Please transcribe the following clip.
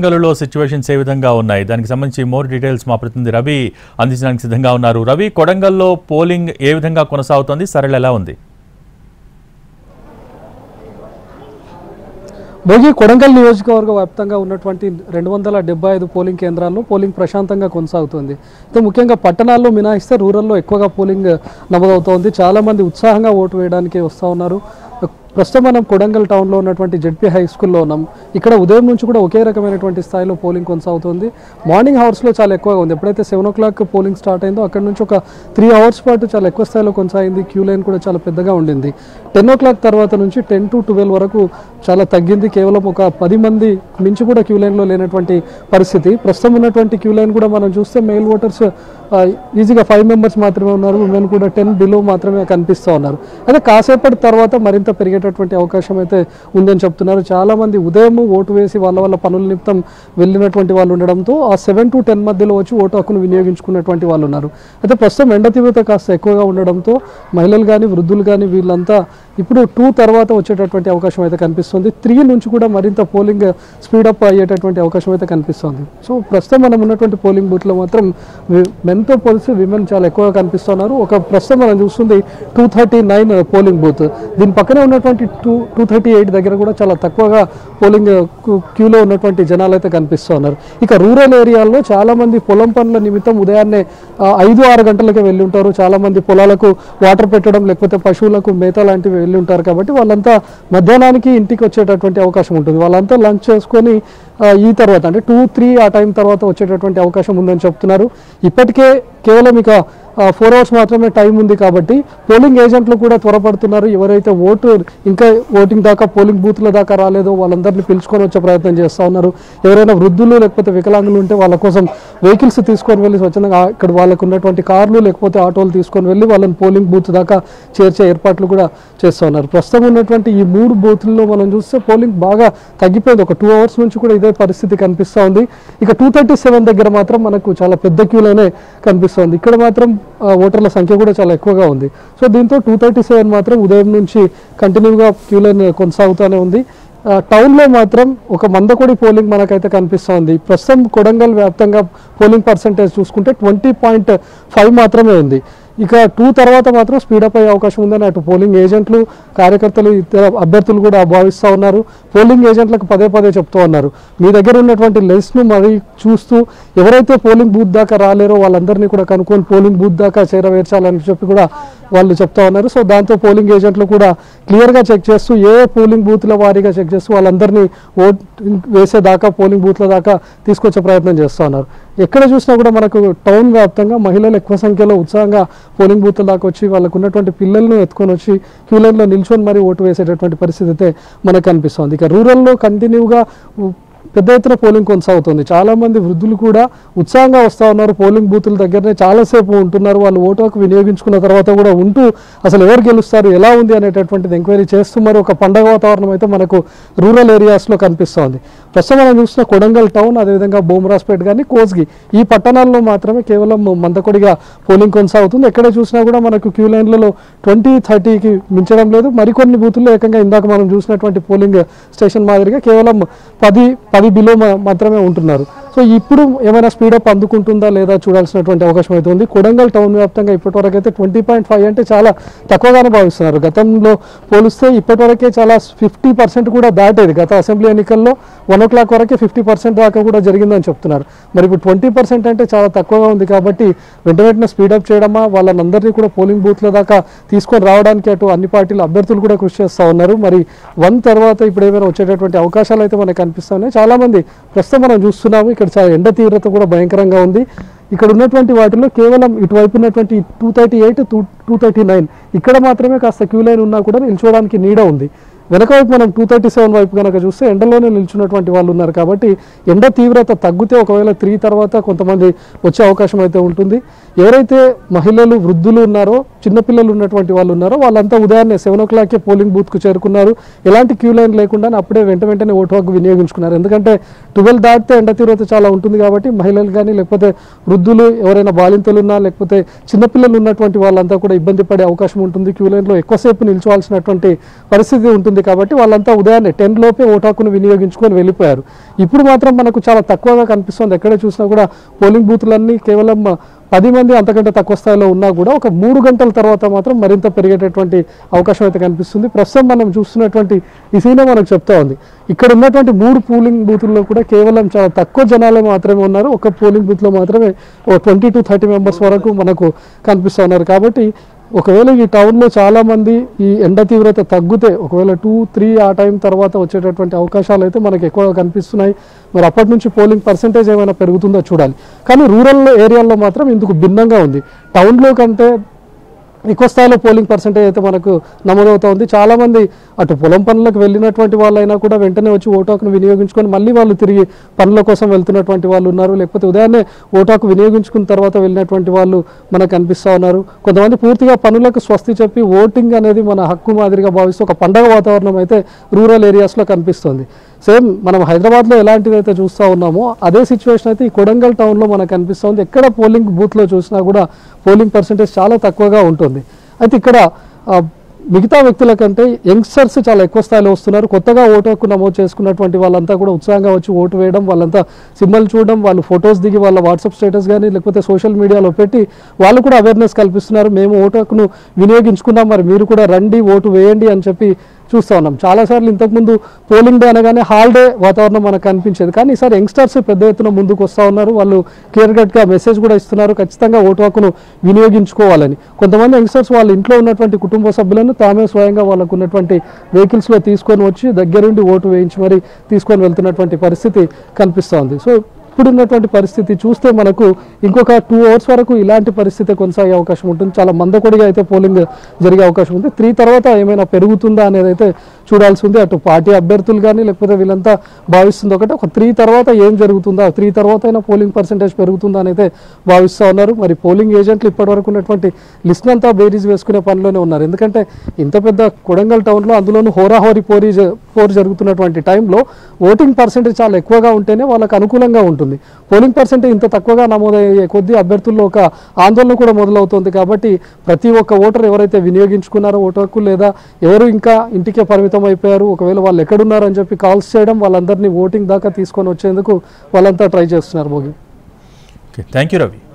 కొడంగల్లో సిచ్యువేషన్స్ ఏ విధంగా ఉన్నాయి దానికి సంబంధించి మోర్ డీటెయిల్స్ మా ప్రతినిధి రవి అందించడానికి సిద్ధంగా ఉన్నారు రవి కొడంగల్లో పోలింగ్ ఏ విధంగా కొనసాగుతోంది సరళ ఎలా ఉంది భోగి కొడంగల్ నియోజకవర్గ వ్యాప్తంగా ఉన్నటువంటి రెండు వందల డెబ్బై ఐదు పోలింగ్ కేంద్రాల్లో పోలింగ్ ప్రశాంతంగా కొనసాగుతుంది అయితే ముఖ్యంగా పట్టణాల్లో మినహాయిస్తే రూరల్లో ఎక్కువగా పోలింగ్ నమోదవుతోంది చాలామంది ఉత్సాహంగా ఓటు వేయడానికి వస్తూ ఉన్నారు ప్రస్తుతం మనం కొడంగల్ టౌన్లో ఉన్నటువంటి జెడ్పీ హై స్కూల్లో ఉన్నాం ఇక్కడ ఉదయం నుంచి కూడా ఒకే రకమైనటువంటి స్థాయిలో పోలింగ్ కొనసాగుతుంది మార్నింగ్ అవర్స్లో చాలా ఎక్కువగా ఉంది ఎప్పుడైతే seven o'clock polling start అయిందో అక్కడ నుంచి ఒక త్రీ అవర్స్ పాటు చాలా ఎక్కువ స్థాయిలో కొనసాగింది క్యూ లైన్ కూడా చాలా పెద్దగా ఉండింది టెన్ ఓ క్లాక్ తర్వాత నుంచి టెన్ టు ట్వెల్వ్ వరకు చాలా తగ్గింది కేవలం ఒక పది మంది మించి కూడా క్యూ లైన్లో లేనటువంటి పరిస్థితి ప్రస్తుతం ఉన్నటువంటి క్యూ లైన్ కూడా మనం చూస్తే మెయిల్ ఓటర్స్ ఈజీగా ఫైవ్ మెంబర్స్ మాత్రమే ఉన్నారు ఉమెన్ కూడా టెన్ బిలో మాత్రమే కనిపిస్తూ ఉన్నారు అయితే కాసేపటి తర్వాత మరింత పెరిగేటటువంటి అవకాశం అయితే ఉందని చెప్తున్నారు చాలా మంది ఉదయం ఓటు వేసి వాళ్ళ వాళ్ళ పనుల నిమిత్తం వెళ్ళినటువంటి వాళ్ళు ఉండడంతో ఆ సెవెన్ టు టెన్ మధ్యలో వచ్చి ఓటు హక్కును వినియోగించుకున్నటువంటి వాళ్ళు ఉన్నారు అయితే ప్రస్తుతం ఎండ తీవ్రత కాస్త ఎక్కువగా ఉండడంతో మహిళలు కానీ వృద్ధులు కానీ వీళ్ళంతా ఇప్పుడు టూ తర్వాత వచ్చేటటువంటి అవకాశం అయితే కనిపిస్తుంది త్రీ నుంచి కూడా మరింత పోలింగ్ స్పీడప్ అయ్యేటటువంటి అవకాశం అయితే కనిపిస్తుంది సో ప్రస్తుతం మనం ఉన్నటువంటి పోలింగ్ బూత్లో మాత్రం మెన్తో పోలిసి విమెన్ చాలా ఎక్కువగా కనిపిస్తున్నారు ఒక ప్రస్తుతం మనం చూస్తుంది two thirty nine polling booth దీని పక్కనే ఉన్నటువంటి టూ టూ థర్టీ ఎయిట్ దగ్గర కూడా చాలా తక్కువగా పోలింగ్ క్యూలో ఉన్నటువంటి జనాలు అయితే కనిపిస్తున్నారు ఇక రూరల్ ఏరియాల్లో చాలా మంది పొలం పనుల నిమిత్తం ఉదయాన్నే ఆ, ఐదు ఆరు గంటలకే వెళ్ళి ఉంటారు చాలా మంది పొలాలకు వాటర్ పెట్టడం లేకపోతే పశువులకు మేత లాంటివి వెళ్ళి ఉంటారు కాబట్టి వాళ్ళంతా మధ్యాహ్నానికి ఇంటికి వచ్చేటటువంటి అవకాశం ఉంటుంది వాళ్ళంతా లంచ్ చేసుకొని ఆ, ఈ తర్వాత అంటే టూ త్రీ ఆ టైం తర్వాత వచ్చేటటువంటి అవకాశం ఉందని చెప్తున్నారు ఇప్పటికే కేవలం ఇక ఫోర్ అవర్స్ మాత్రమే టైం ఉంది కాబట్టి పోలింగ్ ఏజెంట్లు కూడా త్వరపడుతున్నారు ఎవరైతే ఓటు ఇంకా ఓటింగ్ దాకా పోలింగ్ బూత్ల దాకా రాలేదో వాళ్ళందరినీ పిలుచుకొని వచ్చే ప్రయత్నం చేస్తూ ఉన్నారు ఎవరైనా వృద్ధులు లేకపోతే వికలాంగులు ఉంటే వాళ్ళ కోసం వెహికల్స్ తీసుకొని వెళ్ళి స్వచ్ఛందంగా ఇక్కడ వాళ్ళకు ఉన్నటువంటి కార్లు లేకపోతే ఆటోలు తీసుకొని వెళ్ళి వాళ్ళని పోలింగ్ బూత్ దాకా చేర్చే ఏర్పాట్లు కూడా చేస్తూ ఉన్నారు ప్రస్తుతం ఉన్నటువంటి ఈ మూడు బూత్లలో మనం చూస్తే పోలింగ్ బాగా తగ్గిపోయింది ఒక టూ అవర్స్ నుంచి కూడా ఇదే పరిస్థితి కనిపిస్తూ ఉంది ఇక టూ థర్టీ సెవెన్ దగ్గర మాత్రం మనకు చాలా పెద్ద క్యూలోనే కనిపిస్తుంది ఇక్కడ మాత్రం ఆ, ఓటర్ల సంఖ్య కూడా చాలా ఎక్కువగా ఉంది సో దీంతో టూ థర్టీ సెవెన్ మాత్రం ఉదయం నుంచి కంటిన్యూగా క్యూ లైన్ కొనసాగుతూనే ఉంది ఆ, టౌన్లో మాత్రం ఒక మందకొడి పోలింగ్ మనకైతే కనిపిస్తోంది ప్రస్తుతం కొడంగల్ వ్యాప్తంగా పోలింగ్ పర్సంటేజ్ చూసుకుంటే ట్వంటీ పాయింట్ ఫైవ్ మాత్రమే ఉంది ఇక టూ తర్వాత మాత్రం స్పీడప్ అయ్యే అవకాశం ఉందని అటు పోలింగ్ ఏజెంట్లు కార్యకర్తలు ఇతర అభ్యర్థులు కూడా భావిస్తూ ఉన్నారు పోలింగ్ ఏజెంట్లకు పదే పదే చెప్తూ ఉన్నారు మీ దగ్గర ఉన్నటువంటి లెన్స్ను మరి చూస్తూ ఎవరైతే పోలింగ్ బూత్ దాకా రాలేరో వాళ్ళందరినీ కూడా కనుక్కొని పోలింగ్ బూత్ దాకా చేరవేర్చాలని చెప్పి కూడా వాళ్ళు చెప్తా ఉన్నారు సో దాంతో పోలింగ్ ఏజెంట్లు కూడా క్లియర్గా చెక్ చేస్తూ ఏ పోలింగ్ బూత్ల వారీగా చెక్ చేస్తూ వాళ్ళందరినీ ఓట్ వేసే దాకా పోలింగ్ బూత్ల దాకా తీసుకొచ్చే ప్రయత్నం చేస్తూ ఉన్నారు ఎక్కడ చూసినా కూడా మనకు టౌన్ వ్యాప్తంగా మహిళలు ఎక్కువ సంఖ్యలో ఉత్సాహంగా పోలింగ్ బూత్ల దాకా వచ్చి వాళ్ళకు ఉన్నటువంటి పిల్లలను ఎత్తుకొని వచ్చి క్యూ లైన్లో నిల్చొని మరీ ఓటు వేసేటటువంటి పరిస్థితి అయితే మనకు కనిపిస్తుంది ఇక రూరల్లో కంటిన్యూగా పెద్ద ఎత్తున పోలింగ్ కొనసాగుతుంది చాలా మంది వృద్ధులు కూడా ఉత్సాహంగా వస్తూ ఉన్నారు పోలింగ్ బూతుల దగ్గరనే చాలాసేపు ఉంటున్నారు వాళ్ళు ఓటు హక్కు వినియోగించుకున్న తర్వాత కూడా ఉంటూ అసలు ఎవరు గెలుస్తారు ఎలా ఉంది అనేటటువంటిది ఎంక్వైరీ చేస్తూ మరి ఒక పండగ వాతావరణం అయితే మనకు రూరల్ ఏరియాస్లో కనిపిస్తోంది ప్రస్తుతం మనం చూసిన కొడంగల్ టౌన్ అదేవిధంగా బోమరాజ్పేట్ కానీ కోస్గి ఈ పట్టణాల్లో మాత్రమే కేవలం మందకొడిగా పోలింగ్ కొనసాగుతుంది ఎక్కడ చూసినా కూడా మనకు క్యూ లైన్లలో ట్వంటీ థర్టీకి మించడం లేదు మరికొన్ని బూతుల్లో ఏకంగా ఇందాక మనం చూసినటువంటి పోలింగ్ స్టేషన్ మాదిరిగా కేవలం పది పది బిలో మా- మాత్రమే ఉంటున్నారు సో ఇప్పుడు ఏమైనా స్పీడప్ అందుకుంటుందా లేదా చూడాల్సినటువంటి అవకాశం అయితే ఉంది కొడంగల్ టౌన్ వ్యాప్తంగా ఇప్పటివరకు అయితే ట్వంటీ పాయింట్ ఫైవ్ అంటే చాలా తక్కువగానే భావిస్తున్నారు గతంలో పోలిస్తే ఇప్పటివరకే చాలా ఫిఫ్టీ పర్సెంట్ కూడా దాటేది గత అసెంబ్లీ ఎన్నికల్లో వన్ ఓ క్లాక్ వరకే ఫిఫ్టీ పర్సెంట్ దాకా కూడా జరిగిందని చెప్తున్నారు మరి ఇప్పుడు ట్వంటీ పర్సెంట్ అంటే చాలా తక్కువగా ఉంది కాబట్టి వెంట వెంటనే స్పీడప్ చేయడమా వాళ్ళందరినీ కూడా పోలింగ్ బూత్ల దాకా తీసుకొని రావడానికి అటు అన్ని పార్టీల అభ్యర్థులు కూడా కృషి చేస్తూ ఉన్నారు మరి వన్ తర్వాత ఇప్పుడు ఏమైనా వచ్చేటటువంటి అవకాశాలు అయితే మనకు కనిపిస్తూ ఉన్నాయి చాలా మంది ప్రస్తుతం మనం చూస్తున్నాము ఇక్కడ చాలా ఎండ తీవ్రత కూడా భయంకరంగా ఉంది ఇక్కడ ఉన్నటువంటి వాటిలో కేవలం ఇటువైపు ఉన్నటువంటి two thirty eight two two thirty nine ఇక్కడ మాత్రమే కాస్త క్యూ లైన్ ఉన్నా కూడా నిల్చోవడానికి నీడ ఉంది వెనక వైపు మనం టూ థర్టీ సెవెన్ వైపు కనుక చూస్తే ఎండలోనే నిల్చున్నటువంటి వాళ్ళు ఉన్నారు కాబట్టి ఎండ తీవ్రత తగ్గితే ఒకవేళ త్రీ తర్వాత కొంతమంది వచ్చే అవకాశం అయితే ఉంటుంది ఎవరైతే మహిళలు వృద్ధులు ఉన్నారో చిన్నపిల్లలు ఉన్నటువంటి వాళ్ళు ఉన్నారో వాళ్ళంతా ఉదయాన్నే సెవెన్ ఓ క్లాక్కే పోలింగ్ బూత్కు చేరుకున్నారు ఎలాంటి క్యూ లైన్ లేకుండా అప్పుడే వెంట వెంటనే ఓటు హక్కు వినియోగించుకున్నారు ఎందుకంటే ట్వెల్వ్ దాటితే ఎండ తీవ్రత చాలా ఉంటుంది కాబట్టి మహిళలు కానీ లేకపోతే వృద్ధులు ఎవరైనా బాలింతలు ఉన్నా లేకపోతే చిన్నపిల్లలు ఉన్నటువంటి వాళ్ళంతా కూడా ఇబ్బంది పడే అవకాశం ఉంటుంది క్యూ లైన్లో ఎక్కువసేపు నిల్చోవాల్సినటువంటి పరిస్థితి ఉంటుంది కాబట్టి వాళ్ళంతా ఉదయాన్నే టెన్ లోపే ఓటు హక్కును వినియోగించుకొని వెళ్ళిపోయారు ఇప్పుడు మాత్రం మనకు చాలా తక్కువగా కనిపిస్తుంది ఎక్కడ చూసినా కూడా పోలింగ్ బూత్లన్నీ కేవలం పది మంది అంతకంటే తక్కువ స్థాయిలో ఉన్నా కూడా ఒక మూడు గంటల తర్వాత మాత్రం మరింత పెరిగేటటువంటి అవకాశం అయితే కనిపిస్తుంది ప్రస్తుతం మనం చూస్తున్నటువంటి ఈ సీనే మనకు చెప్తా ఉంది ఇక్కడ ఉన్నటువంటి మూడు పోలింగ్ బూతుల్లో కూడా కేవలం చాలా తక్కువ జనాలే మాత్రమే ఉన్నారు ఒక పోలింగ్ బూత్లో మాత్రమే ఓ ట్వంటీ టు థర్టీ మెంబర్స్ వరకు మనకు కనిపిస్తూ ఉన్నారు కాబట్టి ఒకవేళ ఈ టౌన్లో చాలా మంది ఈ ఎండ తీవ్రత తగ్గితే ఒకవేళ టూ త్రీ ఆ టైం తర్వాత వచ్చేటటువంటి అవకాశాలు అయితే మనకి ఎక్కువగా కనిపిస్తున్నాయి మరి అప్పటి నుంచి పోలింగ్ పర్సంటేజ్ ఏమైనా పెరుగుతుందో చూడాలి కానీ రూరల్ ఏరియాల్లో మాత్రం ఇందుకు భిన్నంగా ఉంది టౌన్లో కంటే ఎక్కువ స్థాయిలో పోలింగ్ పర్సంటేజ్ అయితే మనకు నమోదవుతా ఉంది చాలామంది అటు పొలం పనులకు వెళ్ళినటువంటి వాళ్ళైనా కూడా వెంటనే వచ్చి ఓటు హక్కును వినియోగించుకొని మళ్ళీ వాళ్ళు తిరిగి పనుల కోసం వెళ్తున్నటువంటి వాళ్ళు ఉన్నారు లేకపోతే ఉదయాన్నే ఓటు హక్కు వినియోగించుకున్న తర్వాత వెళ్ళినటువంటి వాళ్ళు మనకు కనిపిస్తూ ఉన్నారు కొంతమంది పూర్తిగా పనులకు స్వస్తి చెప్పి ఓటింగ్ అనేది మన హక్కు మాదిరిగా భావిస్తూ ఒక పండగ వాతావరణం అయితే రూరల్ ఏరియాస్లో కనిపిస్తుంది సేమ్ మనం హైదరాబాద్లో ఎలాంటిది అయితే చూస్తూ ఉన్నామో అదే సిచ్యువేషన్ అయితే ఈ కొడంగల్ టౌన్లో మనకు కనిపిస్తుంది ఎక్కడ పోలింగ్ బూత్లో చూసినా కూడా పోలింగ్ పర్సంటేజ్ చాలా తక్కువగా ఉంటుంది అయితే ఇక్కడ ఆ, మిగతా వ్యక్తుల కంటే యంగ్స్టర్స్ చాలా ఎక్కువ స్థాయిలో వస్తున్నారు కొత్తగా ఓటు హక్కు నమోదు చేసుకున్నటువంటి వాళ్ళంతా కూడా ఉత్సాహంగా వచ్చి ఓటు వేయడం వాళ్ళంతా సింబల్ చూడడం వాళ్ళు ఫొటోస్ దిగి వాళ్ళ వాట్సాప్ స్టేటస్ కానీ లేకపోతే సోషల్ మీడియాలో పెట్టి వాళ్ళు కూడా అవేర్నెస్ కల్పిస్తున్నారు మేము ఓటు హక్కును వినియోగించుకున్నాం మరి మీరు కూడా రండి ఓటు వేయండి అని చెప్పి చూస్తూ ఉన్నాం చాలాసార్లు ఇంతకుముందు పోలింగ్ డే అనగానే హాలిడే వాతావరణం మనకు కనిపించేది కానీ ఈసారి యంగ్స్టర్స్ పెద్ద ఎత్తున ముందుకు వస్తూ ఉన్నారు వాళ్ళు క్లియర్ కట్గా మెసేజ్ కూడా ఇస్తున్నారు ఖచ్చితంగా ఓటు హక్కును వినియోగించుకోవాలని కొంతమంది యంగ్స్టర్స్ వాళ్ళ ఇంట్లో ఉన్నటువంటి కుటుంబ సభ్యులను తామే స్వయంగా వాళ్ళకు ఉన్నటువంటి వెహికల్స్లో తీసుకొని వచ్చి దగ్గరుండి ఓటు వేయించి మరి తీసుకొని వెళ్తున్నటువంటి పరిస్థితి కనిపిస్తోంది సో ఇప్పుడున్నటువంటి పరిస్థితి చూస్తే మనకు ఇంకొక టూ అవర్స్ వరకు ఇలాంటి పరిస్థితి కొనసాగే అవకాశం ఉంటుంది చాలా మందకొడిగా అయితే పోలింగ్ జరిగే అవకాశం ఉంది త్రీ తర్వాత ఏమైనా పెరుగుతుందా అనేది అయితే చూడాల్సి ఉంది అటు పార్టీ అభ్యర్థులు కానీ లేకపోతే వీళ్ళంతా భావిస్తుంది ఒకటి ఒక త్రీ తర్వాత ఏం జరుగుతుందా త్రీ తర్వాత అయినా పోలింగ్ పర్సంటేజ్ పెరుగుతుందా అని అయితే భావిస్తూ ఉన్నారు మరి పోలింగ్ ఏజెంట్లు ఇప్పటివరకు ఉన్నటువంటి లిస్ట్ అంతా బేరీజ్ వేసుకునే పనిలోనే ఉన్నారు ఎందుకంటే ఇంత పెద్ద కొడంగల్ టౌన్లో అందులోనూ హోరాహోరీ పోరీ జ- పోరు జరుగుతున్నటువంటి టైంలో ఓటింగ్ పర్సెంటేజ్ చాలా ఎక్కువగా ఉంటేనే వాళ్ళకి అనుకూలంగా ఉంటుంది పోలింగ్ పర్సెంటేజ్ ఇంత తక్కువగా నమోదయ్యే కొద్దీ అభ్యర్థుల్లో ఒక ఆందోళన కూడా మొదలవుతుంది కాబట్టి ప్రతి ఒక్క ఓటర్ ఎవరైతే వినియోగించుకున్నారో ఓటు హక్కు లేదా ఎవరు ఇంకా ఇంటికే పరిమితం అయిపోయారు ఒకవేళ వాళ్ళు ఎక్కడున్నారు అని చెప్పి కాల్స్ చేయడం వాళ్ళందరినీ ఓటింగ్ దాకా తీసుకొని వచ్చేందుకు వాళ్ళంతా ట్రై చేస్తున్నారు Bhogi okay thank you Ravi